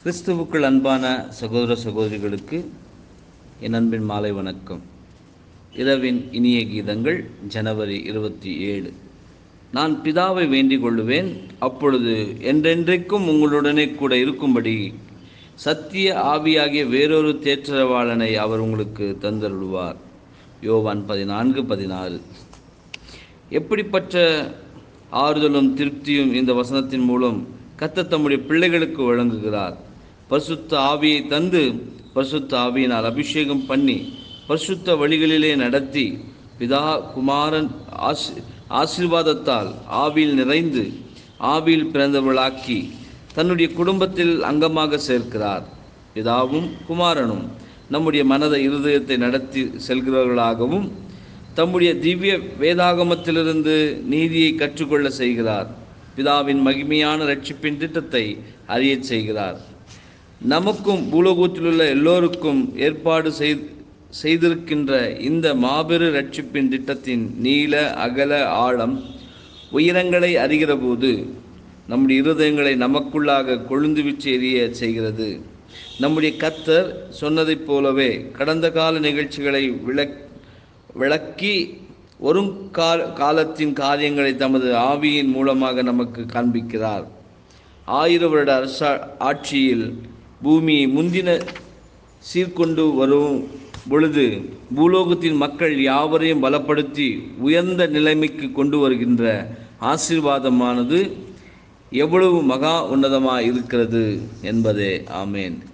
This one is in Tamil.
கிறிஸ்துவுக்குள் அன்பான சகோதர சகோதரிகளுக்கு என் அன்பின் மாலை வணக்கம் இரவின் இனிய கீதங்கள் ஜனவரி இருபத்தி ஏழு நான் பிதாவை வேண்டிக் கொள்ளுவேன் அப்பொழுது என்றென்றைக்கும் உங்களுடனே கூட இருக்கும்படி சத்திய ஆவியாகிய வேறொரு தேற்றரவாளனை அவர் உங்களுக்கு தந்தருள்வார் யோவான் பதினான்கு பதினாறு எப்படிப்பட்ட ஆறுதலும் திருப்தியும் இந்த வசனத்தின் மூலம் கத்த தம்முடைய பிள்ளைகளுக்கு வழங்குகிறார் பரிசுத்த ஆவியை தந்து பரிசுத்த ஆவியினால் அபிஷேகம் பண்ணி பரிசுத்த வழிகளிலே நடத்தி பிதா குமாரன் ஆசி ஆசீர்வாதத்தால் ஆவியில் நிறைந்து ஆவியில் பிறந்தவளாக்கி தன்னுடைய குடும்பத்தில் அங்கமாக சேர்க்கிறார் பிதாவும் குமாரனும் நம்முடைய மனத இருதயத்தை நடத்தி செல்கிறவர்களாகவும் தம்முடைய திவ்ய வேதாகமத்திலிருந்து நீதியை கற்றுக்கொள்ள செய்கிறார் பிதாவின் மகிமையான ரட்சிப்பின் திட்டத்தை அறியச் செய்கிறார் நமக்கும் பூலோகத்திலுள்ள எல்லோருக்கும் ஏற்பாடு செய் செய்திருக்கின்ற இந்த மாபெரு ரட்சிப்பின் திட்டத்தின் நீள அகல ஆழம் உயரங்களை அறிகிறபோது நம்முடைய இருதயங்களை நமக்குள்ளாக கொழுந்து விச்சு எறிய செய்கிறது நம்முடைய கத்தர் சொன்னதைப் போலவே கடந்த கால நிகழ்ச்சிகளை விளக் விளக்கி ஒரு கால காலத்தின் காரியங்களை தமது ஆவியின் மூலமாக நமக்கு காண்பிக்கிறார் ஆயிரம் வருட அரசா ஆட்சியில் பூமியை முந்தின சீர்கொண்டு வரும் பொழுது பூலோகத்தின் மக்கள் யாவரையும் பலப்படுத்தி உயர்ந்த நிலைமைக்கு கொண்டு வருகின்ற ஆசீர்வாதமானது எவ்வளவு மகா உன்னதமாக இருக்கிறது என்பதே ஆமேன்